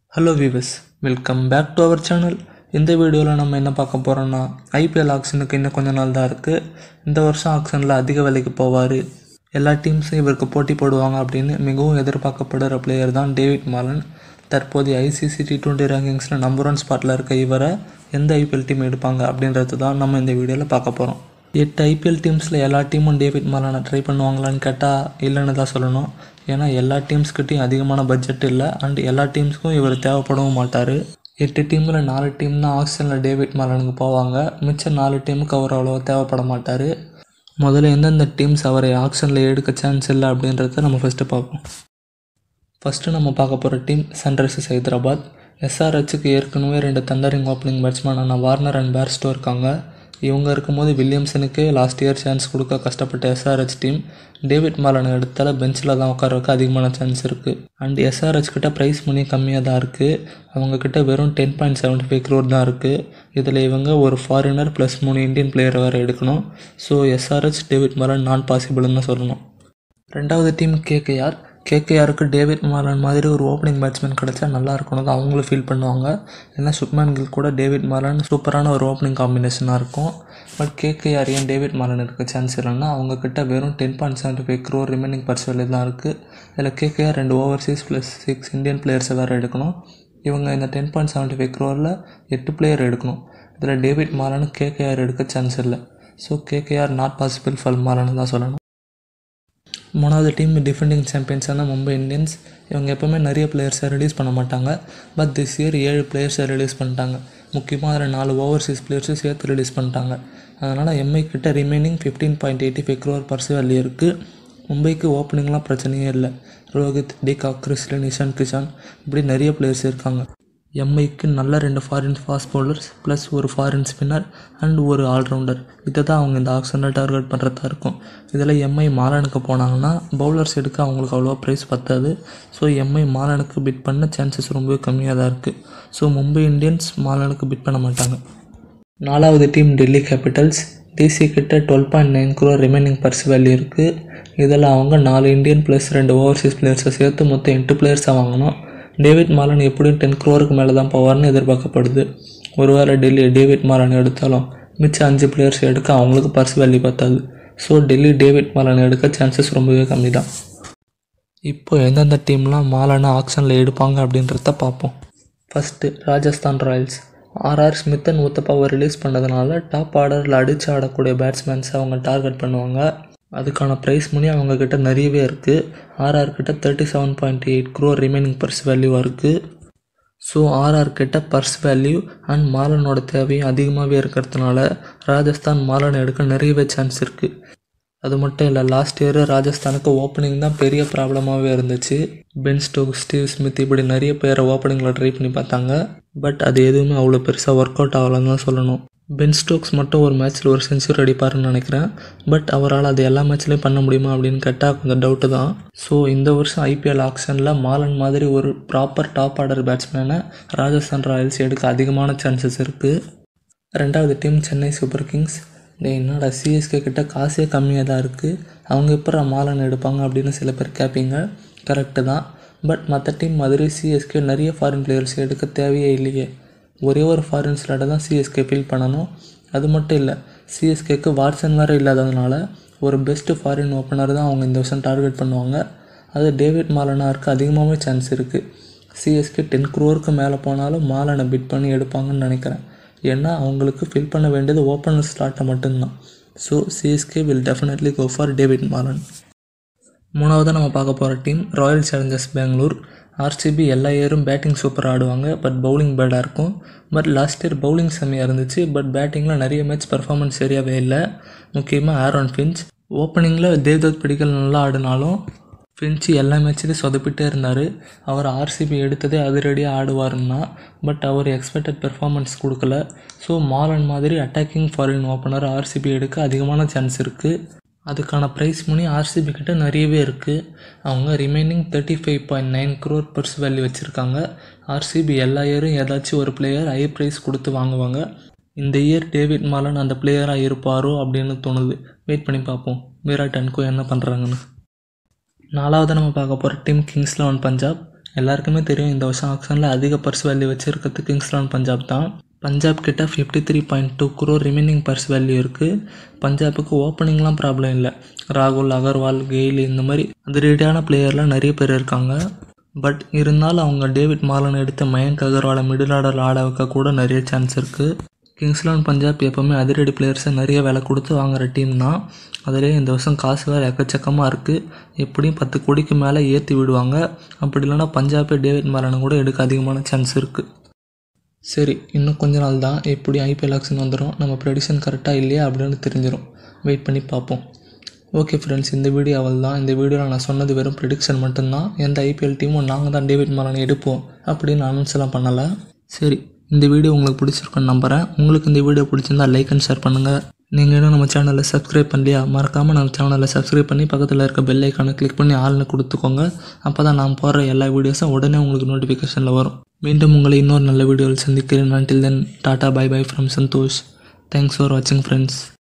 hello viewers welcome back to our channel இந்த வீடியோவில் நம்ம என்ன பார்க்க போகிறோம்னா ஐபிஎல் ஆக்ஷனுக்கு இன்னும் கொஞ்ச நாள் தான் இருக்குது இந்த வருஷம் ஆக்ஷனில் அதிக விலைக்கு போவார் எல்லா டீம்ஸும் இவருக்கு போட்டி போடுவாங்க அப்படின்னு மிகவும் எதிர்பார்க்கப்படுற பிளேயர் தான் டேவிட் மாலன் தற்போதைய ஐசிசி டி டுவெண்ட்டி ரேங்கிங்ஸில் நம்பர் ஒன் ஸ்பாட்டில் இருக்க இவரை எந்த ஐபிஎல் டீம் எடுப்பாங்க அப்படின்றது தான் நம்ம இந்த வீடியோவில் பார்க்க போகிறோம் எட்டு ஐபிஎல் டீம்ஸில் எல்லா டீமும் டேவிட் மாலனை ட்ரை பண்ணுவாங்களான்னு கேட்டால் இல்லைன்னு தான் சொல்லணும் ஏன்னா எல்லா டீம்ஸ்கிட்டையும் அதிகமான பட்ஜெட் இல்லை அண்ட் எல்லா டீம்ஸ்க்கும் இவர் தேவைப்படவும் மாட்டார் எட்டு டீமில் நாலு டீம் தான் ஆக்ஷனில் டேவிட் மாலனுக்கு போவாங்க மிச்சம் நாலு டீமுக்கு அவர் அவ்வளோவா தேவைப்பட மாட்டார் முதல்ல எந்தெந்த டீம்ஸ் அவரை ஆக்ஷனில் எடுக்க சான்ஸ் இல்லை அப்படின்றத நம்ம ஃபஸ்ட்டு பார்ப்போம் ஃபஸ்ட்டு நம்ம பார்க்க போகிற டீம் சன்ரைசர்ஸ் ஹைதராபாத் எஸ்ஆர்ஹெச்சுக்கு ஏற்கனவே ரெண்டு தண்டரிங் ஓப்பனிங் பேட்ஸ்மேனான வார்னர் அண்ட் பேர்ஸ்டோ இருக்காங்க இவங்க இருக்கும்போது வில்லியம்சனுக்கு லாஸ்ட் இயர் சான்ஸ் கொடுக்க கஷ்டப்பட்ட எஸ்ஆர்ஹெச் டீம் டேவிட் மாலனை எடுத்தால பெஞ்சில் தான் உட்கார வைக்க அதிகமான சான்ஸ் இருக்குது அண்ட் எஸ்ஆர்ஹெச் கிட்ட ப்ரைஸ் மணி கம்மியாக தான் இருக்குது அவங்க கிட்ட வெறும் ten point seventy five crore தான் இருக்குது இதில் இவங்க ஒரு ஃபாரினர் ப்ளஸ் மூணு இந்தியன் பிளேயரை வேறு எடுக்கணும் ஸோ எஸ்ஆர்ஹெச் டேவிட் மாலன் நான் பாசிபிள்னு தான் சொல்லணும் ரெண்டாவது டீம் கேகேஆர் கேகேஆருக்கு டேவிட் மாலன் மாதிரி ஒரு ஓப்பனிங் பேட்ஸ்மேன் கிடச்சா நல்லா இருக்கணும் தான் அவங்களும் ஃபீல் பண்ணுவாங்க ஏன்னா சுப்மேன் கில் கூட டேவிட் மாலன் சூப்பரான ஒரு ஓப்பனிங் காம்பினேஷனாக இருக்கும் பட் கேகேஆர் ஏன் டேவிட் மாலன் இருக்க சான்ஸ் இல்லைன்னா அவங்கக்கிட்ட வெறும் ten point seventy five crore remaining purse வேலை தான் இருக்குது இதில் கேகேஆர் ரெண்டு ஓவர்சீஸ் ப்ளஸ் சிக்ஸ் இந்தியன் பிளேயர்ஸை வேறு எடுக்கணும் இவங்க இந்த டென் பாயிண்ட் செவன்ட்டி ஃபைவ் க்ரோரில் எட்டு பிளேயர் எடுக்கணும் இதில் டேவிட் மாலனு கேகேஆர் எடுக்க சான்ஸ் இல்லை so KKR not possible for Malan தான் சொல்லணும் மூணாவது டீம் டிஃபெண்டிங் சாம்பியன்ஸான மும்பை இந்தியன்ஸ் இவங்க எப்போவுமே நிறைய பிளேயர்ஸை ரிலீஸ் பண்ண மாட்டாங்க பட் திஸ் இயர் ஏழு பிளேயர்ஸை ரிலீஸ் பண்ணிட்டாங்க முக்கியமாக அதில் நாலு ஓவர்சீஸ் பிளேயர்ஸும் சேர்த்து ரிலீஸ் பண்ணிட்டாங்க அதனால் எம்ஐ கிட்ட remaining fifteen point eighty five crore purse value இருக்குது மும்பைக்கு ஓப்பனிங்லாம் பிரச்சனையே இல்லை ரோஹித் டிகா கிறிஸ்லின் நிஷான் கிஷான் இப்படி நிறைய பிளேயர்ஸ் இருக்காங்க எம்ஐக்கு நல்ல ரெண்டு ஃபாரின் ஃபாஸ்ட் பவுலர்ஸ் ப்ளஸ் ஒரு ஃபாரின் ஸ்பின்னர் அண்ட் ஒரு ஆல்ரவுண்டர் இதை தான் அவங்க இந்த ஆக்ஷனில் டார்கெட் பண்ணுறதா இருக்கும் இதில் எம்ஐ மாலனுக்கு போனாங்கன்னா பவுலர்ஸ் எடுக்க அவங்களுக்கு அவ்வளோவா ப்ரைஸ் பத்தாது ஸோ எம்ஐ மாலனுக்கு பிட் பண்ண சான்சஸ் ரொம்பவே கம்மியாக தான் இருக்குது ஸோ மும்பை இந்தியன்ஸ் மாலனுக்கு பிட் பண்ண மாட்டாங்க நாலாவது டீம் டெல்லி கேபிட்டல்ஸ் டிசி கிட்ட twelve point nine crore remaining purse value இருக்குது இதில் அவங்க நாலு இந்தியன் ப்ளஸ் ரெண்டு ஓவர்சீஸ் பிளேயர்ஸை சேர்த்து மொத்தம் எட்டு பிளேயர்ஸாக வாங்கணும் டேவிட் மாலன் எப்படியும் டென் க்ரோருக்கு மேலே தான் போவார்னு எதிர்பார்க்கப்படுது ஒருவேளை டெல்லி டேவிட் மாலன் எடுத்தாலும் மிச்சம் அஞ்சு பிளேயர்ஸ் எடுக்க அவங்களுக்கு பர்ஸ் வேல்யூ பத்தாது ஸோ டெல்லி டேவிட் மாலன் எடுக்க சான்சஸ் ரொம்பவே கம்மி தான் இப்போ எந்தெந்த டீம்லாம் மாலனை ஆக்ஷனில் எடுப்பாங்க அப்படின்றத பார்ப்போம் ஃபஸ்ட்டு ராஜஸ்தான் ராயல்ஸ் ஆர்ஆர் ஸ்மித்தன் ஊத்தப்பாவை ரிலீஸ் பண்ணதுனால டாப் ஆர்டரில் அடித்து ஆடக்கூடிய பேட்ஸ்மேன்ஸை அவங்க டார்கெட் பண்ணுவாங்க அதுக்கான ப்ரைஸ் மணி அவங்கக்கிட்ட நிறையவே இருக்குது ஆர்ஆர் கிட்ட thirty seven point eight crore remaining purse வேல்யூவாக இருக்குது ஸோ ஆர்ஆர் கிட்ட பர்ஸ் வேல்யூ அண்ட் மாலனோட தேவையும் அதிகமாகவே இருக்கிறதுனால ராஜஸ்தான் மாலன் எடுக்க நிறையவே சான்ஸ் இருக்குது அது மட்டும் இல்லை லாஸ்ட் இயர் ராஜஸ்தானுக்கு ஓப்பனிங் தான் பெரிய ப்ராப்ளமாகவே இருந்துச்சு பென் ஸ்டோக் ஸ்டீவ் ஸ்மித் இப்படி நிறைய பேரை ஓப்பனிங்கில் ட்ரை பண்ணி பார்த்தாங்க பட் அது எதுவுமே அவ்வளோ பெருசாக ஒர்க் அவுட் ஆகலன்னு தான் சொல்லணும் பென் ஸ்டோக்ஸ் மட்டும் ஒரு மேட்ச்சில் ஒரு செஞ்சுரி அடிப்பாருன்னு நினைக்கிறேன் பட் அவரால் அது எல்லா மேட்ச்லேயும் பண்ண முடியுமா அப்படின்னு கேட்டால் கொஞ்சம் டவுட்டு தான் ஸோ இந்த வருஷம் ஐபிஎல் ஆக்ஷனில் மாலன் மாதிரி ஒரு ப்ராப்பர் டாப் ஆர்டர் பேட்ஸ்மேனை ராஜஸ்தான் ராயல்ஸ் எடுக்க அதிகமான சான்சஸ் இருக்குது ரெண்டாவது டீம் சென்னை சூப்பர் கிங்ஸ் டே என்னடா சிஎஸ்கே கிட்ட காசே கம்மியாக தான் இருக்குது அவங்க எப்போ மாலன் எடுப்பாங்க அப்படின்னு சில பேர் கேட்பீங்க கரெக்டு தான் பட் மற்ற டீம் மாதிரி சிஎஸ்கே நிறைய ஃபாரின் பிளேயர்ஸ் எடுக்க தேவையே இல்லையே ஒரே ஒரு ஃபாரின் ஸ்லாட்டை தான் சிஎஸ்கே ஃபில் பண்ணணும் அது மட்டும் இல்லை சிஎஸ்கேக்கு வாட்ஸன் வேறு இல்லாததுனால ஒரு பெஸ்ட்டு ஃபாரின் ஓப்பனர் தான் அவங்க இந்த வருஷம் டார்கெட் பண்ணுவாங்க அது டேவிட் மாலனாருக்கு அதிகமாகவே சான்ஸ் இருக்குது சிஎஸ்கே டென் க்ரோருக்கு மேலே போனாலும் மாலனை பிட் பண்ணி எடுப்பாங்கன்னு நினைக்கிறேன் ஏன்னா அவங்களுக்கு ஃபில் பண்ண வேண்டியது ஓப்பனர் ஸ்லாட்டை மட்டும்தான் so CSK will definitely go for David Malan மூணாவது நம்ம பார்க்க போகிற team Royal Challengers Bangalore RCB எல்லா இயரும் பேட்டிங் சூப்பராக ஆடுவாங்க பட் பவுலிங் பேடாக இருக்கும் பட் லாஸ்ட் இயர் பவுலிங் செம்மையாக இருந்துச்சு பட் பேட்டிங்கில் நிறைய மேட்ச் பர்ஃபார்மன்ஸ் சரியாகவே இல்லை முக்கியமாக ஆரோன் ஃபின்ச் ஓப்பனிங்கில் தேவ்தத் பிடிக்கல் நல்லா ஆடினாலும் ஃபின்ச்சு எல்லா மேட்ச்லேயும் சொதப்பிட்டே இருந்தார் அவர் ஆர்சிபி எடுத்ததே அதிரடியாக ஆடுவாருன்னா பட் அவர் எக்ஸ்பெக்டட் பெர்ஃபார்மன்ஸ் கொடுக்கல ஸோ மாலன் மாதிரி அட்டாக்கிங் ஃபாரின் ஓப்பனர் ஆர்சிபி எடுக்க அதிகமான சான்ஸ் இருக்குது அதுக்கான ப்ரைஸ் மணி ஆர்சிபி கிட்ட நிறையவே இருக்குது அவங்க remaining thirty five point nine crore purse value வச்சுருக்காங்க ஆர்சிபி எல்லா இயரும் ஏதாச்சும் ஒரு பிளேயர் ஹை ப்ரைஸ் கொடுத்து வாங்குவாங்க இந்த இயர் டேவிட் மாலன் அந்த பிளேயராக இருப்பாரோ அப்படின்னு தோணுது வெயிட் பண்ணி பார்ப்போம் விராட் அன்கோ என்ன பண்ணுறாங்கன்னு நாலாவது நம்ம பார்க்க போகிற டீம் கிங்ஸ் லெவன் பஞ்சாப் எல்லாருக்குமே தெரியும் இந்த வருஷம் ஆக்ஷனில் அதிக பர்ஸ் வேல்யூ வச்சுருக்கிறது கிங்ஸ் லெவன் பஞ்சாப் தான் பஞ்சாப் கிட்ட fifty three point two crore remaining purse value இருக்குது பஞ்சாபுக்கு ஓப்பனிங்லாம் ப்ராப்ளம் இல்லை ராகுல் அகர்வால் கெயில் இந்த மாதிரி அந்த ரீடியான பிளேயர்லாம் நிறைய பேர் இருக்காங்க பட் இருந்தாலும் அவங்க டேவிட் மாலன் எடுத்த மயங்க் அகர்வாலை மிடில் ஆர்டர் ஆட வைக்க கூட நிறைய சான்ஸ் இருக்குது கிங்ஸ் லெவன் பஞ்சாப் எப்போவுமே அதிரடி பிளேயர்ஸை நிறைய விலை கொடுத்து வாங்குற டீம் தான் அதிலே இந்த வருஷம் காசு வேறு எக்கச்சக்கமாக இருக்குது எப்படியும் பத்து கோடிக்கு மேலே ஏற்றி விடுவாங்க அப்படி இல்லைன்னா பஞ்சாபே டேவிட் மாலனை கூட எடுக்க அதிகமான சான்ஸ் இருக்குது சரி இன்னும் கொஞ்ச நாள் தான் எப்படி ஐபிஎல் ஆக்ஷன் வந்துடும் நம்ம ப்ரெடிஷன் கரெக்டாக இல்லையா அப்படின்னு தெரிஞ்சிடும் வெயிட் பண்ணி பார்ப்போம் ஓகே ஃப்ரெண்ட்ஸ் இந்த வீடியோ அவள் தான் இந்த வீடியோவில் நான் சொன்னது வெறும் ப்ரெடிக்ஷன் மட்டும்தான் எந்த ஐபிஎல் டீமும் நாங்கள் தான் டேவிட் மாலனை எடுப்போம் அப்படின்னு அனௌன்ஸ் எல்லாம் பண்ணலை சரி இந்த வீடியோ உங்களுக்கு பிடிச்சிருக்குன்னு நம்புகிறேன் உங்களுக்கு இந்த வீடியோ பிடிச்சிருந்தா லைக் அண்ட் ஷேர் பண்ணுங்கள் நீங்கள் இன்னும் நம்ம சேனலை சப்ஸ்கிரைப் பண்ணலையா மறக்காமல் நம்ம சேனலை சப்ஸ்கிரைப் பண்ணி பக்கத்தில் இருக்க பெல் ஐக்கானை கிளிக் பண்ணி ஆள்னு கொடுத்துக்கோங்க அப்போ தான் நான் போடுற எல்லா வீடியோஸும் உடனே உங்களுக்கு நோட்டிஃபிகேஷனில் வரும் மீண்டும் உங்களை இன்னொரு நல்ல வீடியோவில் சந்திக்கிறேன் until then tata bye bye from Santosh thanks for வாட்சிங் ஃப்ரெண்ட்ஸ்